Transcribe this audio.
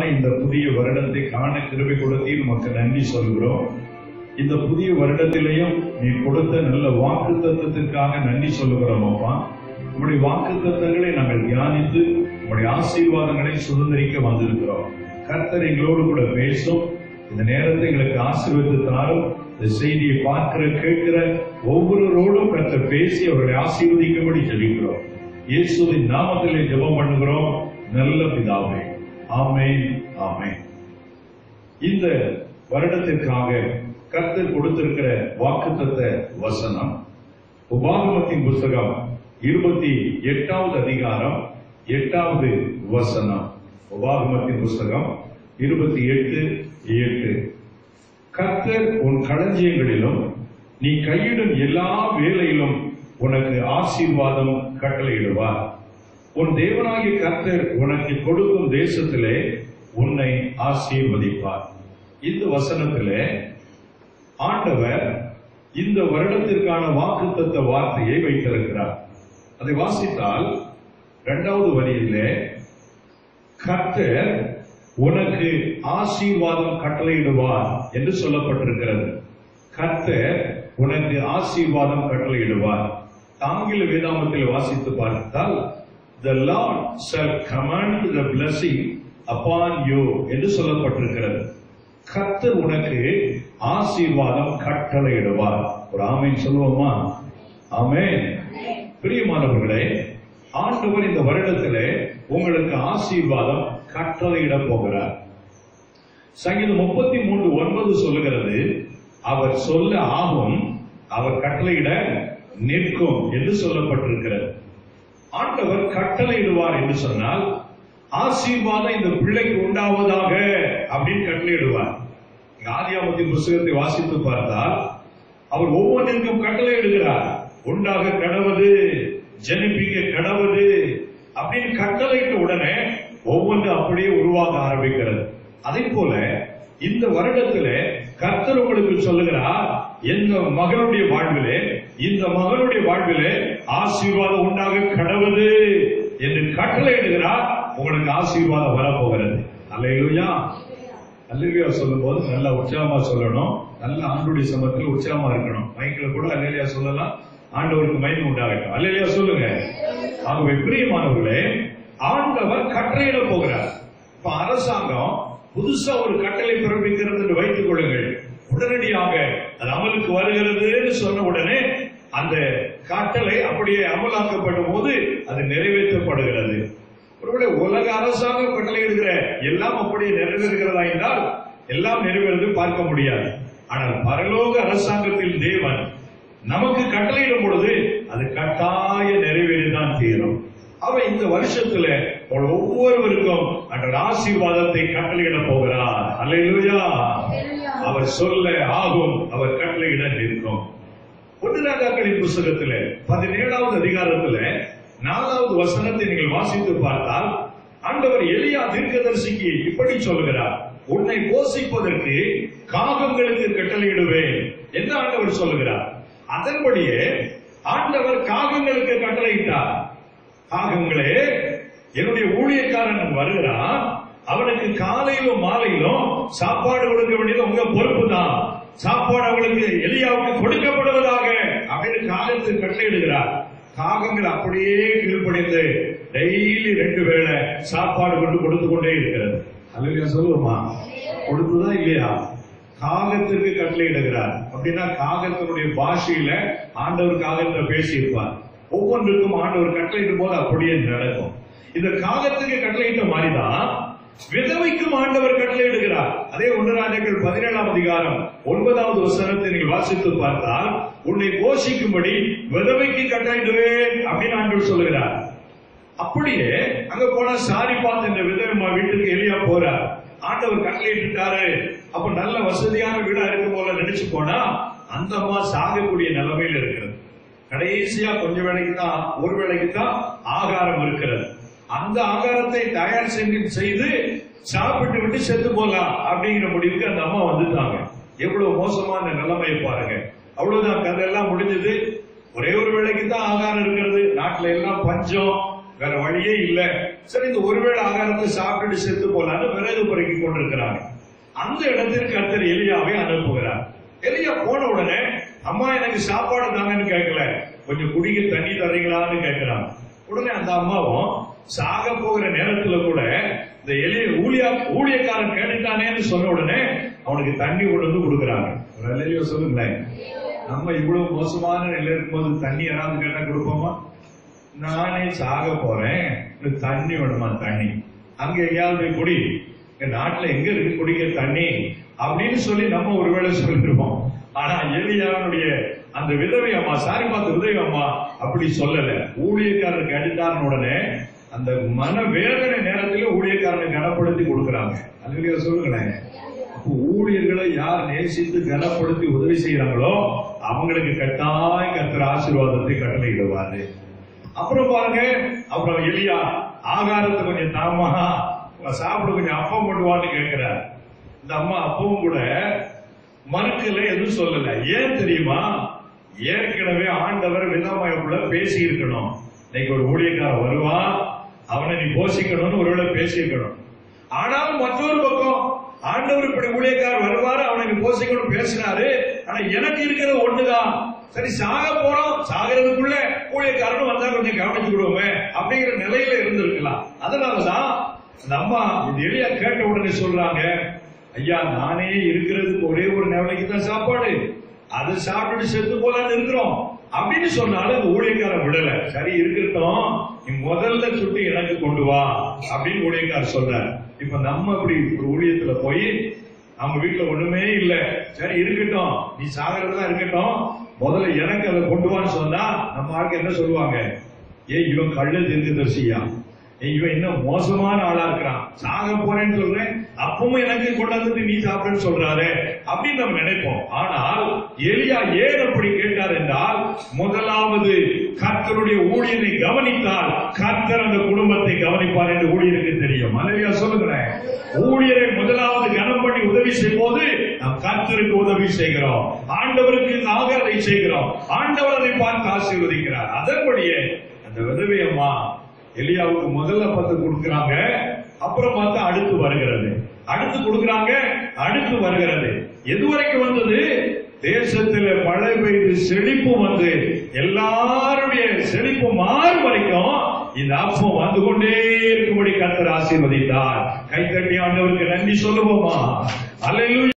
இந்த புதிய வருடத்தை காண கிருபை கொடுத்தீர் உமக்கு நன்றி சொல்கிறோம் இந்த புதிய வருடத்திலேயும் நீ கொடுத்த நல்ல வாக்கு தத்துவத்திற்காக நன்றி சொல்லுகிறோம் அப்பா உங்களுடைய வாக்கு தத்தங்களை நாங்கள் தியானித்து உங்களுடைய ஆசீர்வாதங்களை சுதந்திரிக்க வந்திருக்கிறோம் கர்த்தர் எங்களோடு கூட பேசும் இந்த நேரத்தை எங்களுக்கு ஆசீர்வதித்து தாரும் இந்த செய்தியை பார்க்கிற கேட்கிற ஒவ்வொருவரோடும் கர்த்தர் பேசி அவர்களை ஆசீர்வதிக்கும்படி ஜெபிக்கிறோம் இயேசுவின் நாமத்திலே ஜெபம் பண்ணுகிறோம் நல்ல பிதாவே ஆமென் ஆமென் இந்த வருடத்திற்காக கர்த்தர் கொடுத்திருக்கிற வாக்குத்தத்த வசனம் உபாகமத்தின் புஸ்தகம் இருபத்தி எட்டாவது அதிகாரம் எட்டாவது வசனம் உபாகமத்தின் புஸ்தகம் இருபத்தி எட்டு எட்டு கர்த்தர் உன் களஞ்சியங்களிலும் நீ கையிடும் எல்லா வேலையிலும் உனக்கு ஆசீர்வாதம் கட்டளையிடுவார் உன் தேவனாகிய கர்த்தர் உனக்கு கொடுக்கும் தேசத்திலே உன்னை ஆசீர்வதிப்பார் இந்த வசனத்திலே ஆண்டவர் இந்த வருடத்திற்கான வாக்குத்தத்த வார்த்தையை வைத்திருக்கிறார் அதை வாசித்தால் இரண்டாவது வரியிலே கர்த்தர் உனக்கு ஆசீர்வாதம் கட்டளையிடுவார் என்று சொல்லப்பட்டிருக்கிறது கர்த்தர் உனக்கு ஆசீர்வாதம் கட்டளையிடுவார் ஆங்கில வேதாமத்தில் வாசித்து பார்த்தால் the Lord shall command the blessing upon you என்று சொல்லப்பட்டிருக்கிறது கர்த்தர் உனக்கு ஆசீர்வாதம் கட்டளையிடுவார் ஒரு ஆமீன் சொல்லுவோமா ஆமென் பிரியமானவர்களே ஆண்டவர் இந்த வருடத்திலே உங்களுக்கு ஆசீர்வாதம் கட்டளையிட போகிறார் சங்கீதம் முப்பத்தி மூன்று ஒன்பது சொல்லுகிறது அவர் சொல்ல ஆகும் அவர் கட்டளையிட நிற்கும் என்று சொல்லப்பட்டிருக்கிறது ஆண்டவர் கட்டளையிடுவார் என்று சொன்னால் ஆசீர்வாதம் இந்த பிள்ளைக்கு உண்டாவதாக அப்படின்னு கட்டளையிடுவார் இங்க ஆதியாமத்தின் புஸ்தகத்தை வாசித்து பார்த்தால் அவர் ஒவ்வொன்றிற்கும் கட்டளையிடுகிறார் உண்டாக கடவுது ஜனிப்பிக்க கடவுது அப்படின்னு கட்டளையிட்ட உடனே ஒவ்வொன்று அப்படியே உருவாக ஆரம்பிக்கிறது அதே போல இந்த வருடத்திலே கர்த்தர் உங்களுக்கு சொல்லுகிறார் எந்த மகனுடைய வாழ்விலே இந்த மகனுடைய வாழ்விலே ஆசீர்வாதம் உண்டாக கடவுது என்று கட்டளையிடுகிறார் உங்களுக்கு ஆசீர்வாதம் வரப்போகிறது அல்லையா அல்லையா சொல்லும் போது நல்ல உற்சாகமா சொல்லணும் நல்ல ஆண்டுடைய சமத்தில் உற்சாகமா இருக்கணும் மைக்கில் கூட அல்லையா சொல்லலாம் ஆண்டவருக்கு மகிமை உண்டாகட்டும் அல்லையா சொல்லுங்க ஆகவே பிரியமானவர்களே ஆண்டவர் கட்டளையிட போகிறார் இப்ப அரசாங்கம் புதுசா ஒரு கட்டளை பிறப்பிக்கிறது என்று வைத்துக் கொள்ளுங்கள் உடனடியாக அது அமலுக்கு வருகிறது சொன்ன உடனே அந்த கட்டளை அப்படியே அமலாக்கப்படும் போது அது நிறைவேற்றப்படுகிறது ஒருவேளை உலக அரசாங்கம் கட்டளையிடுகிற எல்லாம் அப்படியே நிறைவேறுகிறதா என்றால் எல்லாம் நிறைவேறது பார்க்க முடியாது ஆனால் பரலோக அரசாங்கத்தில் தேவன் நமக்கு கட்டளையிடும் பொழுது அது கட்டாய நிறைவேறிதான் தீரும் அவ இந்த வருஷத்துல உங்கள் ஒவ்வொருவருக்கும் அந்த ஆசீர்வாதத்தை கட்டளையிட போகிறார் அல்லேலூயா அவர் சொல்ல ஆகும் அவர் கட்டளையிட நிற்கும் ஒன்றாக்காக்களின் புஸ்தகத்துல பதினேழாவது அதிகாரத்துல நாலாவது வசனத்தை நீங்கள் வாசித்து பார்த்தால் ஆண்டவர் எலியா தீர்க்கதரிசிக்கு இப்படி சொல்லுகிறார் உன்னை போஷிப்பதற்கு காகங்களுக்கு கட்டளையிடுவேன் என்று ஆண்டவர் சொல்லுகிறார் அதன்படியே ஆண்டவர் காகங்களுக்கு கட்டளையிட்டார் காகங்களே என்னுடைய ஊழியக்காரன் வருகிறான் அவனுக்கு காலையிலும் மாலையிலும் சாப்பாடு கொடுக்க வேண்டியது உங்க பொறுப்பு தான் சாப்பாடு அவளுக்கு எலியாவுக்கு கொடுக்கப்படுவதாக அப்படின்னு காகத்துக்கு கட்டளையிடுகிறார் காகங்கள் அப்படியே கீழ்ப்படிந்து டெய்லி ரெண்டு வேளை சாப்பாடு கொண்டு கொடுத்து கொண்டே இருக்கிறது அல்லையா சொல்லுவோமா கொடுத்துதான் இல்லையா காகத்திற்கு கட்டளையிடுகிறார் அப்படின்னா காகத்தினுடைய பாஷையில ஆண்டவர் காகத்தை பேசியிருப்பார் ஒவ்வொன்றுக்கும் ஆண்டவர் கட்டளையிடும் போது அப்படியே நடக்கும் இந்த காகத்துக்கு கட்டளையிட்ட மாதிரிதான் விதவைக்கும் ஆண்டவர் கட்டளையிடுகிறார் அதே ஒன்று ராஜாக்கள் பதினேழாம் அதிகாரம் ஒன்பதாவது வசனத்தை நீங்கள் வாசித்து பார்த்தால் உன்னை போஷிக்கும்படி விதவைக்கு கட்டளையிடுவேன் அப்படின்னு ஆண்டவர் சொல்லுகிறார் அப்படியே அங்க போனா சாரி பார்த்து இந்த விதவை வீட்டுக்கு எலியா போறார் ஆண்டவர் கட்டளையிட்டாரு அப்ப நல்ல வசதியான வீடா இருக்கும் போல நினைச்சு போனா அந்த அம்மா சாகக்கூடிய நிலைமையில இருக்கிறது கடைசியா கொஞ்ச வேலைக்கு தான் ஒரு வேலைக்கு தான் ஆகாரம் இருக்கிறது அந்த ஆகாரத்தை தயார் செஞ்சு செய்து சாப்பிட்டு விட்டு செத்து போலாம் அப்படிங்கிற முடிவுக்கு அந்த அம்மா வந்துட்டாங்க எவ்வளவு மோசமான நிலைமையை பாருங்க அவ்வளவுதான் கதையெல்லாம் முடிஞ்சது ஒரே ஒரு வேளைக்கு தான் ஆகாரம் இருக்கிறது நாட்டுல எல்லாம் பஞ்சம் வேற வழியே இல்ல சரி இந்த ஒருவேளை ஆகாரத்தை சாப்பிட்டுட்டு செத்து போலான்னு விறகு பொறுக்கி கொண்டிருக்கிறாங்க அந்த இடத்திற்கு கர்த்தர் எலியாவை அனுப்புகிறார் எலியா போன உடனே அம்மா எனக்கு சாப்பாடு தாங்கன்னு கேட்கல கொஞ்சம் குடிக்க தண்ணி தர்றீங்களான்னு கேட்கிறான் உடனே அந்த அம்மாவும் சாக போகிற நேரத்துல கூட இந்த எலிய ஊழியா ஊழியக்காரன் கேட்டுட்டானேன்னு சொன்ன உடனே அவனுக்கு தண்ணி கொண்டு வந்து கொடுக்குறாங்க ஒரு அல்லையோ சொல்லுங்களேன் நம்ம இவ்வளவு மோசமான நிலையில இருக்கும்போது தண்ணி யாராவது கேட்டா கொடுப்போமா நானே சாக போறேன் எனக்கு தண்ணி வேணுமா தண்ணி அங்க எங்கேயாவது போய் குடி எங்க நாட்டுல எங்க இருக்கு குடிக்க தண்ணி அப்படின்னு சொல்லி நம்ம ஒருவேளை சொல்லிருப்போம் ஆனா எலியாவுடைய அந்த விதவை அம்மா சாரி பார்த்த விதவை அம்மா அப்படி சொல்லல ஊழியக்காரருக்கு அடித்தாருன உடனே அந்த மன வேதனை நேரத்துல ஊழியக்காரனை கனப்படுத்தி கொடுக்குறாங்க அதுலயே சொல்லுங்களேன் அப்போ ஊழியர்களை யார் நேசித்து கனப்படுத்தி உதவி செய்யறாங்களோ அவங்களுக்கு கட்டாய கர்த்தர் ஆசீர்வாதத்தை கட்டளையிடுவாரு அப்புறம் பாருங்க அப்புறம் எலியா ஆகாரத்தை கொஞ்சம் தாமா சாப்பிட கொஞ்சம் அப்பம் பண்ணுவான்னு கேட்கிறார் இந்த அம்மா அப்பவும் கூட மறுக்கல எதுவும் சொல்லல ஏன் தெரியுமா ஏற்கனவே ஆண்டவர் விதமயக்குள்ள பேசி இருக்கணும் இன்னைக்கு ஒரு ஊழியக்காரன் வருவான் அவனை நீ போஷிக்கணும்னு ஒருவேளை பேசியிருக்கணும் ஆனாலும் மற்றொரு பக்கம் ஆண்டவர் இப்படி ஊழியக்காரர் வருவாரு அவனை நீ போஷிக்கணும் பேசினாரு ஆனா எனக்கு இருக்கிறது ஒண்ணுதான் சரி சாக போறோம் சாகிறதுக்குள்ள ஊழியக்காரன் வந்தா கொஞ்சம் கவனிச்சுக்கிடுவோமே அப்படிங்கிற நிலையில இருந்திருக்கலாம் அதனாலதான் அந்த அம்மா இந்த எளியா கேட்ட உடனே சொல்றாங்க ஐயா நானே இருக்கிறதுக்கு ஒரே ஒரு நிலைக்கு தான் சாப்பாடு அதை சாப்பிட்டுட்டு செத்து போலான்னு இருக்கிறோம் அப்படின்னு சொன்னாலும் அந்த ஊழியக்காரன் விடல சரி இருக்கட்டும் நீ முதல்ல சுட்டு எனக்கு கொண்டு வா அப்படின்னு ஊழியக்காரர் சொல்றார் இப்ப நம்ம இப்படி ஒரு ஊழியத்துல போய் நம்ம வீட்டுல ஒண்ணுமே இல்ல சரி இருக்கட்டும் நீ சாகிறதா இருக்கட்டும் முதல்ல எனக்கு அதை கொண்டு வான்னு சொன்னா நம்ம ஆளுக்கு என்ன சொல்லுவாங்க ஏய் இவன் கள்ள தீர்க்கதரிசியா ஏய், இவன் இன்னும் மோசமான ஆளா இருக்கிறான் சாக போறேன்னு சொல்றேன் அப்பவும் எனக்கு கொண்டாந்துட்டு நீ சாப்பிடுன்னு சொல்றாரு அப்படின்னு நம்ம நினைப்போம் ஆனால் எலியா ஏன் அப்படி கேட்டார் என்றால் முதலாவது கர்த்தருடைய ஊழியனை கவனித்தால் கர்த்தர் அந்த குடும்பத்தை கவனிப்பார் என்று ஊழியருக்கு தெரியும் அலையா சொல்லுகிறேன் ஊழியரை முதலாவது கனம் பண்ணி உதவி செய்யும் போது நாம் கர்த்தருக்கு உதவி செய்கிறோம் ஆண்டவருக்கு நாக அதை செய்கிறோம் ஆண்டவர் அதை பார்த்து ஆசீர்வதிக்கிறார் அதன்படியே அந்த விதவை அம்மா எலியாவுக்கு முதல்ல பத்து கொடுக்கறாங்க அப்புறம் பார்த்தா அடுத்து வருகிறது அடுத்து கொடுக்கறாங்க அடுத்து வருகிறது எது வரைக்கும் வந்தது தேசத்துல மழை பெய்து செழிப்பு வந்து எல்லாருடைய செழிப்பு மாறும் வரைக்கும் இந்த அப்பம் வந்து கொண்டே இருக்கும்படி கர்த்தர் ஆசீர்வதித்தார் கைத்தட்டி ஆண்டவருக்கு நன்றி சொல்லுவோமா அல்லேலூயா